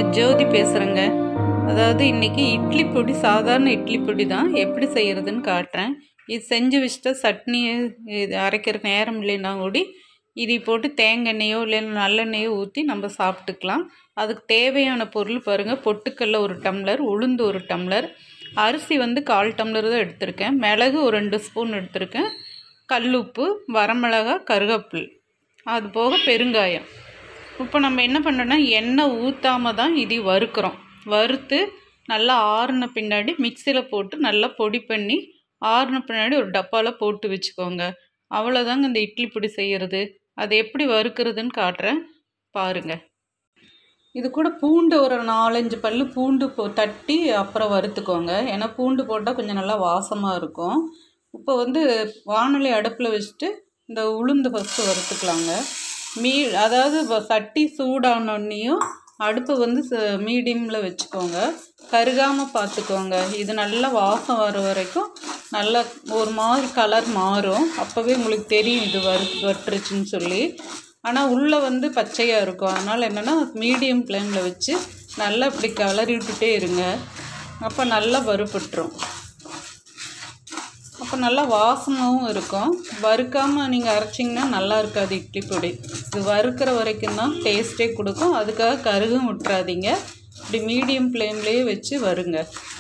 நான் ஜோதி பேசுகிறேங்க அதாவது இன்றைக்கி இட்லி பொடி சாதாரண இட்லி பொடி தான் எப்படி செய்கிறதுன்னு காட்டுறேன் இது செஞ்சு வச்சுட்டா சட்னியை இது அரைக்கிற நேரம் இல்லைன்னா கூடி இதை போட்டு தேங்காய் எண்ணெயோ இல்லைன்னா நல்லெண்ணெயோ ஊற்றி நம்ம சாப்பிட்டுக்கலாம் அதுக்கு தேவையான பொருள் பாருங்கள் பொட்டுக்கல்ல ஒரு டம்ளர் உளுந்து ஒரு டம்ளர் அரிசி வந்து கால் டம்ளர் தான் எடுத்திருக்கேன் மிளகு ஒரு ரெண்டு ஸ்பூன் எடுத்திருக்கேன் கல்லுப்பு வரமிளகா கருவேப்பில் அது போக பெருங்காயம் இப்போ நம்ம என்ன பண்ணுறோன்னா எண்ணெய் ஊற்றாம தான் இது வறுக்கிறோம் வறுத்து நல்லா ஆறுன பின்னாடி மிக்சியில் போட்டு நல்லா பொடி பண்ணி ஆறுன பின்னாடி ஒரு டப்பாவில் போட்டு வச்சுக்கோங்க அவ்வளோதாங்க இந்த இட்லி பொடி செய்கிறது அது எப்படி வறுக்கிறதுன்னு காட்டுறேன் பாருங்கள் இது கூட பூண்டு ஒரு நாலஞ்சு பல்லு பூண்டு போ தட்டி அப்புறம் வறுத்துக்கோங்க ஏன்னா பூண்டு போட்டால் கொஞ்சம் நல்லா வாசமாக இருக்கும் இப்போ வந்து வானொலி அடுப்பில் வச்சுட்டு இந்த உளுந்து ஃபஸ்ட்டு வறுத்துக்கலாங்க மீ அதாவது வ- சட்டி சூடானோன்னையும் அடுப்பை வந்து மீடியமில் வச்சுக்கோங்க கருகாமல் பார்த்துக்கோங்க இது நல்லா வாசம் வர வரைக்கும் நல்லா ஒரு மாதிரி கலர் மாறும் அப்போவே உங்களுக்கு தெரியும் இது வறு வட்டுருச்சுன்னு சொல்லி ஆனால் உள்ளே வந்து பச்சையாக இருக்கும் அதனால் என்னென்னா மீடியம் ஃப்ளேமில் வச்சு நல்லா இப்படி கிளறி விட்டுட்டே இருங்க அப்போ நல்லா வறுபட்டுரும் அப்போ நல்லா வாசமாகவும் இருக்கும் வறுக்காமல் நீங்கள் அரைச்சிங்கன்னா நல்லா இருக்காது இட்லி பொடி இது வறுக்கிற வரைக்கும் தான் டேஸ்ட்டே கொடுக்கும் அதுக்காக கருகும் விட்டுறாதீங்க இப்படி மீடியம் ஃப்ளேம்லேயே வச்சு வருங்க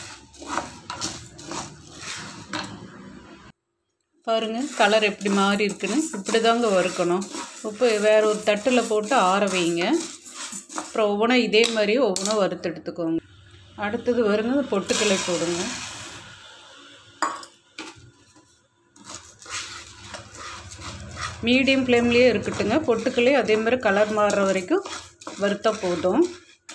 பாருங்க கலர் எப்படி மாறி இருக்குன்னு இப்படி தாங்க வறுக்கணும் உப்பு வேற ஒரு தட்டில் போட்டு ஆற வைங்க அப்புறம் ஒவ்வொன்றா இதே மாதிரியே ஒவ்வொன்றா வறுத்து எடுத்துக்கோங்க அடுத்தது வருங்க பொட்டுக்கலை போடுங்க மீடியம் ஃப்ளேம்லேயே இருக்கட்டுங்க பொட்டுக்கல்லே அதே மாதிரி கலர் மாறுற வரைக்கும் வறுத்தா போதும்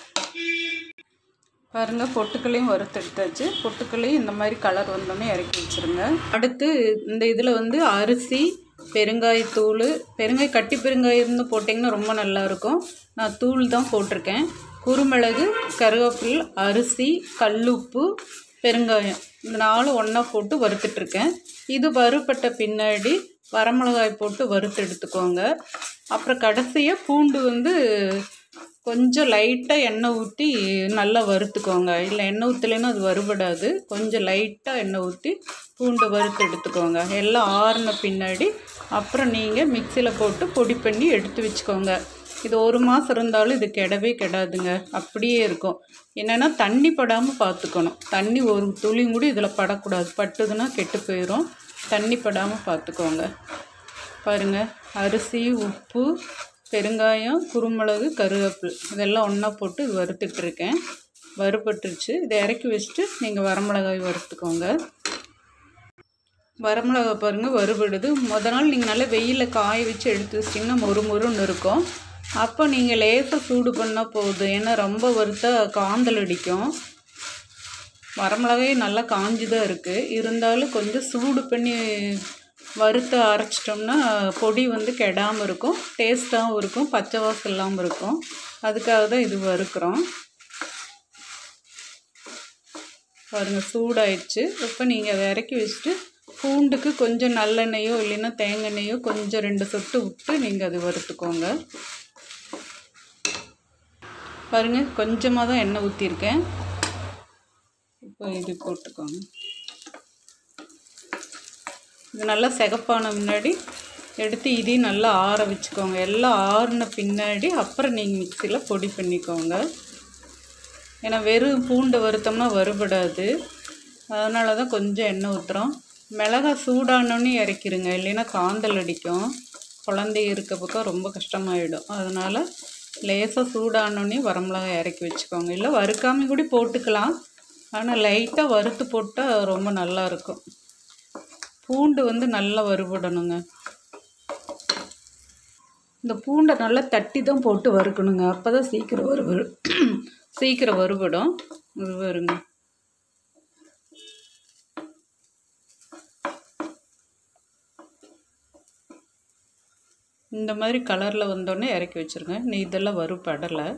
பாருங்க பொட்டுக்கல்லையும் வறுத்தெடுத்தாச்சு பொட்டுக்கல்லையும் இந்த மாதிரி கலர் வந்தோடனே இறக்கி வச்சிருங்க அடுத்து இந்த இதில் வந்து அரிசி பெருங்காயத்தூள் பெருங்காய கட்டி பெருங்காயம் இருந்து போட்டிங்கன்னா ரொம்ப நல்லா இருக்கும் நான் தூள் தான் போட்டிருக்கேன் குருமிளகு கருவேப்பில் அரிசி கல்லுப்பு பெருங்காயம் இந்த நாலும் ஒன்றா போட்டு வறுத்துட்ருக்கேன் இது வறுபட்ட பின்னாடி வரமிளகாய் போட்டு வறுத்து எடுத்துக்கோங்க அப்புறம் கடைசியாக பூண்டு வந்து கொஞ்சம் லைட்டாக எண்ணெய் ஊற்றி நல்லா வறுத்துக்கோங்க இல்லை எண்ணெய் ஊற்றலைன்னா அது வறுபடாது கொஞ்சம் லைட்டாக எண்ணெய் ஊற்றி பூண்டை வறுத்து எடுத்துக்கோங்க எல்லாம் ஆறின பின்னாடி அப்புறம் நீங்கள் மிக்சியில் போட்டு பொடி பண்ணி எடுத்து வச்சுக்கோங்க இது ஒரு மாதம் இருந்தாலும் இது கெடவே கெடாதுங்க அப்படியே இருக்கும் என்னென்னா தண்ணி படாமல் பார்த்துக்கணும் தண்ணி ஒரு துளி கூட இதில் படக்கூடாது பட்டுதுன்னா கெட்டு போயிடும் தண்ணி படாமல் பார்த்துக்கோங்க பாருங்கள் அரிசி உப்பு பெருங்காயம் குருமிளகு கருவேப்பில் இதெல்லாம் ஒன்றா போட்டு இது வறுத்துட்ருக்கேன் வறுபட்டுருச்சு இதை இறக்கி வச்சுட்டு நீங்கள் வரமிளகாய் வறுத்துக்கோங்க வரமிளகாய் பாருங்கள் வறுபடுது முத நாள் நீங்கள் நல்லா வெயிலில் காய வச்சு எடுத்து வச்சிட்டிங்கன்னா மொறு மொறுன்னு இருக்கும் அப்போ நீங்கள் லேசாக சூடு பண்ணால் போதும் ஏன்னா ரொம்ப வறுத்தா காந்தல் அடிக்கும் வரமிளகாய் நல்லா காஞ்சி தான் இருக்குது இருந்தாலும் கொஞ்சம் சூடு பண்ணி வறுத்து அரைச்சிட்டோம்னா பொடி வந்து கெடாமல் இருக்கும் டேஸ்ட்டாகவும் இருக்கும் பச்சை வாசம் இல்லாமல் இருக்கும் அதுக்காக தான் இது வறுக்கிறோம் பாருங்கள் சூடாயிடுச்சு இப்போ நீங்கள் அதை இறக்கி வச்சுட்டு பூண்டுக்கு கொஞ்சம் நல்லெண்ணெயோ இல்லைன்னா தேங்காய் எண்ணெயோ கொஞ்சம் ரெண்டு சொட்டு விட்டு நீங்கள் அது வறுத்துக்கோங்க பாருங்கள் கொஞ்சமாக தான் எண்ணெய் ஊற்றிருக்கேன் இப்போ இது போட்டுக்கோங்க இது நல்லா சிகப்பான முன்னாடி எடுத்து இதையும் நல்லா ஆற வச்சுக்கோங்க எல்லாம் ஆறின பின்னாடி அப்புறம் நீங்கள் மிக்சியில் பொடி பண்ணிக்கோங்க ஏன்னா வெறும் பூண்டு வறுத்தோம்னா வறுபடாது அதனால தான் கொஞ்சம் எண்ணெய் ஊற்றுறோம் மிளகாய் சூடானோன்னே இறக்கிருங்க இல்லைன்னா காந்தல் அடிக்கும் குழந்தை இருக்க பக்கம் ரொம்ப கஷ்டமாயிடும் அதனால் லேசாக சூடானோன்னே வரமிளகாய் இறக்கி வச்சுக்கோங்க இல்லை வறுக்காம கூட போட்டுக்கலாம் ஆனால் லைட்டாக வறுத்து போட்டால் ரொம்ப நல்லா இருக்கும் பூண்டு வந்து நல்லா வறுபடணுங்க இந்த பூண்டை நல்லா தட்டி தான் போட்டு வறுக்கணுங்க அப்போ தான் சீக்கிரம் வறுப சீக்கிரம் வறுபடும் இது வருங்க இந்த மாதிரி கலரில் வந்தோடனே இறக்கி வச்சுருங்க நீ இதெல்லாம் வறுபடலை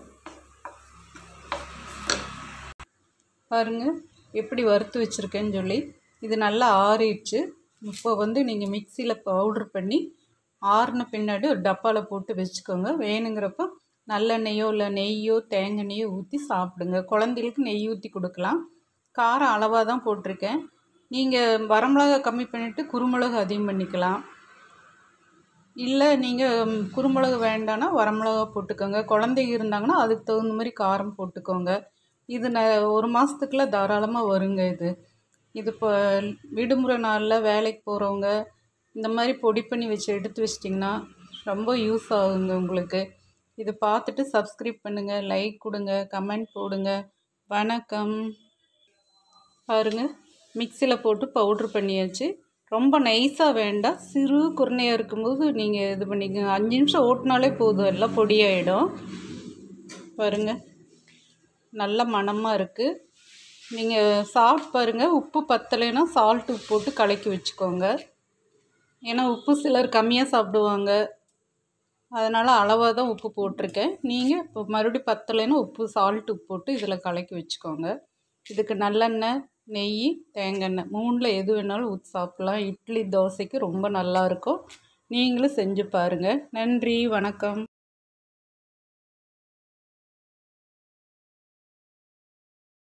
பாருங்க எப்படி வறுத்து வச்சுருக்கேன்னு சொல்லி இது நல்லா ஆறிடுச்சு இப்போ வந்து நீங்கள் மிக்சியில் பவுட்ரு பண்ணி ஆறின பின்னாடி ஒரு டப்பாவில் போட்டு வச்சுக்கோங்க வேணுங்கிறப்போ நல்லெண்ணெயோ இல்லை நெய்யோ தேங்காய் ஊற்றி சாப்பிடுங்க குழந்தைகளுக்கு நெய் ஊற்றி கொடுக்கலாம் காரம் அளவாக தான் போட்டிருக்கேன் நீங்கள் வரமிளகா கம்மி பண்ணிவிட்டு குருமிளகு அதிகம் பண்ணிக்கலாம் இல்லை நீங்கள் குருமிளகு வேண்டான்னா வரமிளகா போட்டுக்கோங்க குழந்தைங்க இருந்தாங்கன்னா அதுக்கு தகுந்த மாதிரி காரம் போட்டுக்கோங்க இது ந ஒரு மாதத்துக்குள்ள தாராளமாக வருங்க இது இது இப்போ விடுமுறை நாளில் வேலைக்கு போகிறவங்க இந்த மாதிரி பொடி பண்ணி வச்சு எடுத்து வச்சிட்டிங்கன்னா ரொம்ப யூஸ் ஆகுங்க உங்களுக்கு இது பார்த்துட்டு சப்ஸ்கிரைப் பண்ணுங்கள் லைக் கொடுங்க கமெண்ட் போடுங்க வணக்கம் பாருங்க மிக்சியில் போட்டு பவுட்ரு பண்ணியாச்சு ரொம்ப நைஸாக வேண்டாம் சிறு குருணையாக இருக்கும்போது நீங்கள் இது பண்ணிக்கோங்க அஞ்சு நிமிஷம் ஓட்டினாலே போதும் எல்லாம் பொடியாயிடும் பாருங்க நல்ல மணமாக இருக்குது நீங்கள் சாப்பிட்டு பாருங்கள் உப்பு பத்தலைன்னா சால்ட் உப்பு போட்டு கலக்கி வச்சுக்கோங்க ஏன்னா உப்பு சிலர் கம்மியாக சாப்பிடுவாங்க அதனால் அளவாக தான் உப்பு போட்டிருக்கேன் நீங்கள் இப்போ மறுபடியும் பத்தலைன்னா உப்பு சால்ட் உப்பு போட்டு இதில் கலக்கி வச்சுக்கோங்க இதுக்கு நல்லெண்ணெய் நெய் தேங்காய் மூணில் எது வேணாலும் ஊற்றி சாப்பிட்லாம் இட்லி தோசைக்கு ரொம்ப நல்லாயிருக்கும் நீங்களும் செஞ்சு பாருங்கள் நன்றி வணக்கம்